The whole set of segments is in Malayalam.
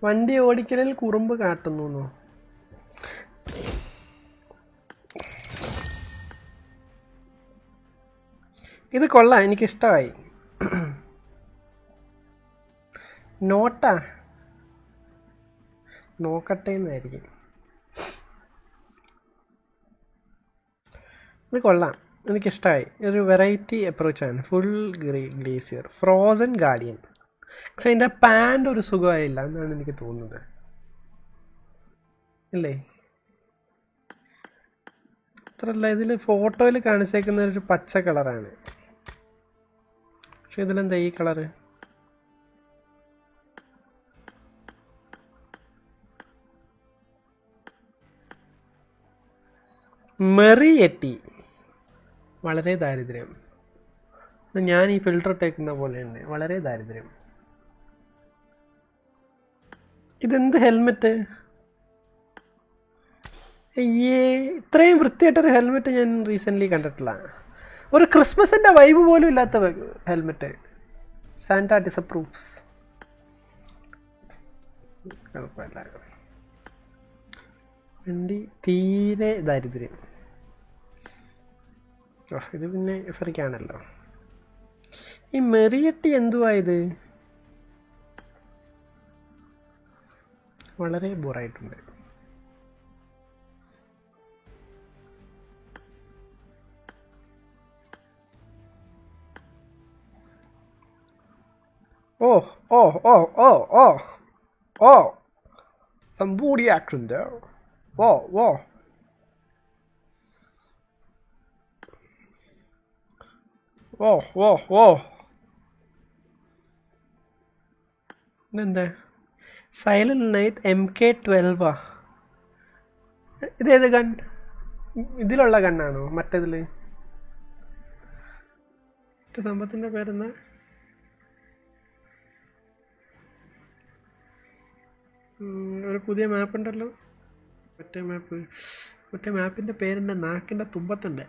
വണ്ടി ഓടിക്കലിൽ കുറുമ്പ് കാട്ടുന്നു എന്നോ? ഇത് കൊള്ളാം എനിക്കിഷ്ടമായി നോട്ടാ നോക്കട്ടെ എന്നായിരിക്കും ഇത് കൊള്ളാം എനിക്കിഷ്ടമായി ഒരു വെറൈറ്റി അപ്രോച്ചാണ് ഫുൾ ഗ്ലേസിയർ ഫ്രോസൺ ഗാർഡിയൻ പക്ഷെ അതിൻ്റെ പാൻ്റ് ഒരു സുഖമായില്ല എന്നാണ് എനിക്ക് തോന്നുന്നത് ഇല്ലേ അത്രല്ല ഇതിൽ ഫോട്ടോയിൽ കാണിച്ചേക്കുന്ന ഒരു പച്ച കളറാണ് പക്ഷെ ഇതിലെന്താ ഈ കളറ് മെറിയെട്ടി വളരെ ദാരിദ്ര്യം ഇത് ഞാൻ ഈ ഫിൽട്ടർ ഇട്ടേക്കുന്ന പോലെ തന്നെ വളരെ ദാരിദ്ര്യം ഇതെന്ത് ഹെൽമെറ്റ് അയ്യേ ഇത്രയും വൃത്തിയായിട്ടൊരു ഹെൽമെറ്റ് ഞാൻ റീസെൻ്റ്ലി കണ്ടിട്ടില്ല ഒരു ക്രിസ്മസിൻ്റെ വൈബ് പോലും ഇല്ലാത്ത ഹെൽമെറ്റ് സാന്റ ഡിസപ്രൂവ്സ് കുഴപ്പമില്ല വണ്ടി തീരെ ദാരിദ്ര്യം ഓ ഇത് പിന്നെ ഇഫറിക്കാണല്ലോ ഈ മെറിയട്ടി എന്തുവാ ഇത് വളരെ ബോറായിട്ടുണ്ട് ഓ ഓ ഓ ഓ ഓ ഓ some booty action there. Whoa, whoa. ഓ ഓ ഓ ഇതെന്താ സൈലന്റ് നൈറ്റ് എം കെ ട്വൽവാ ഇതേത് ഗൺ ഇതിലുള്ള ഗണ്ണാണോ മറ്റേതിൽ സംഭവത്തിൻ്റെ പേരെന്താ ഉം, ഒരു പുതിയ മാപ്പ് ഉണ്ടല്ലോ മറ്റേ മാപ്പ് മറ്റേ മാപ്പിൻ്റെ പേരെൻ്റെ നാക്കിൻ്റെ തുമ്പത്തുണ്ട്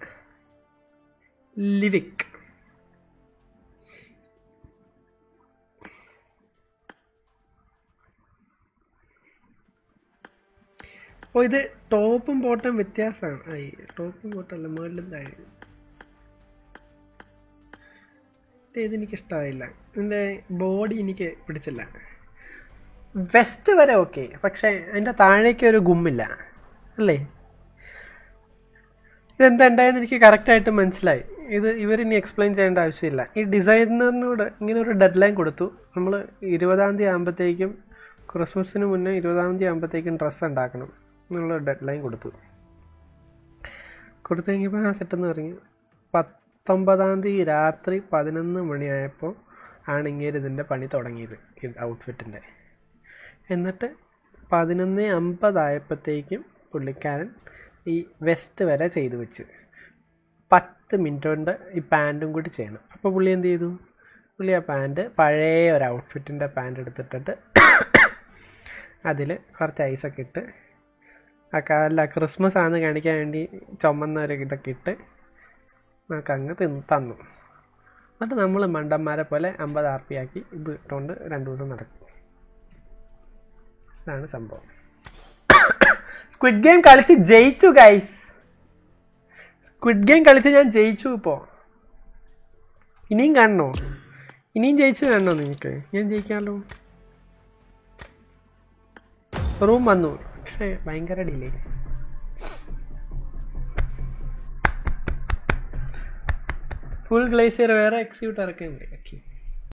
ലിവിക് ഓ ഇത് ടോപ്പും ബോട്ടം വ്യത്യാസമാണ് ആയി ടോപ്പും ബോട്ടമല്ല മുകളിലും താഴെ ഇതെനിക്ക് ഇഷ്ടമായില്ല ഇതിൻ്റെ ബോഡി എനിക്ക് പിടിച്ചില്ല വെസ്റ്റ് വരെ ഓക്കെ പക്ഷേ അതിൻ്റെ താഴേക്ക് ഒരു ഗുമ്മില്ല അല്ലേ ഇതെന്താ ഉണ്ടായെന്ന് എനിക്ക് കറക്റ്റായിട്ട് മനസ്സിലായി ഇത് ഇവരിനി എക്സ്പ്ലെയിൻ ചെയ്യേണ്ട ആവശ്യമില്ല ഈ ഡിസൈനറിനോട് ഇങ്ങനെ ഒരു ഡെഡ് ലൈൻ കൊടുത്തു നമ്മൾ ഇരുപതാം തീയതി ആകുമ്പോഴത്തേക്കും ക്രിസ്മസിന് മുന്നേ ഇരുപതാം തീയതി ആകുമ്പോഴത്തേക്കും ഡ്രസ്സ് ഉണ്ടാക്കണം എന്നുള്ള ഡെഡ് ലൈൻ കൊടുത്തു കൊടുത്തു കഴിഞ്ഞപ്പോൾ ആ സെറ്റെന്ന് പറഞ്ഞു പത്തൊമ്പതാം തീയതി രാത്രി പതിനൊന്ന് മണിയായപ്പോൾ ആണ് ഇങ്ങനെ ഇതിൻ്റെ പണി തുടങ്ങിയത് ഇത് ഔട്ട്ഫിറ്റിൻ്റെ എന്നിട്ട് പതിനൊന്ന് അമ്പതായപ്പോഴത്തേക്കും പുള്ളിക്കാരൻ ഈ വെസ്റ്റ് വരെ ചെയ്തു വെച്ച് പത്ത് മിനിറ്റ് കൊണ്ട് ഈ പാൻറ്റും കൂടി ചെയ്യണം അപ്പോൾ പുള്ളി എന്ത് ചെയ്തു പുള്ളി ആ പാൻറ്റ് പഴയ ഒരു ഔട്ട്ഫിറ്റിൻ്റെ പാൻറ്റ് എടുത്തിട്ടിട്ട് അതിൽ കുറച്ച് ഐസൊക്കെ ഇട്ട് ആ അല്ല ക്രിസ്മസ് ആണെന്ന് കാണിക്കാൻ വേണ്ടി ചുമന്ന ഒരു ഇതൊക്കെ ഇട്ട് നമുക്ക് അങ്ങ് തിന്ന് തന്നു എന്നിട്ട് നമ്മൾ മണ്ടന്മാരെ പോലെ അമ്പത് ആർ പി ആക്കി ഇത് ഇട്ടുകൊണ്ട് രണ്ട് ദിവസം നടക്കും ഇതാണ് സംഭവം സ്ക്വിഡ് ഗെയിം കളിച്ച് ജയിച്ചു ഗൈസ് സ്ക്വിഡ് ഗെയിം കളിച്ച് ഞാൻ ജയിച്ചു ഇപ്പോൾ ഇനിയും കാണണോ ഇനിയും ജയിച്ചു കാണണോ നിങ്ങൾക്ക് ഞാൻ ജയിക്കാമല്ലോ റൂം വന്നു പക്ഷേ ഭയങ്കര ഡിലേ ഫുൾ ഗ്ലേസിയർ വേറെ എക്സിക്യൂട്ട് ഇറക്കുന്നുണ്ട് ഓക്കെ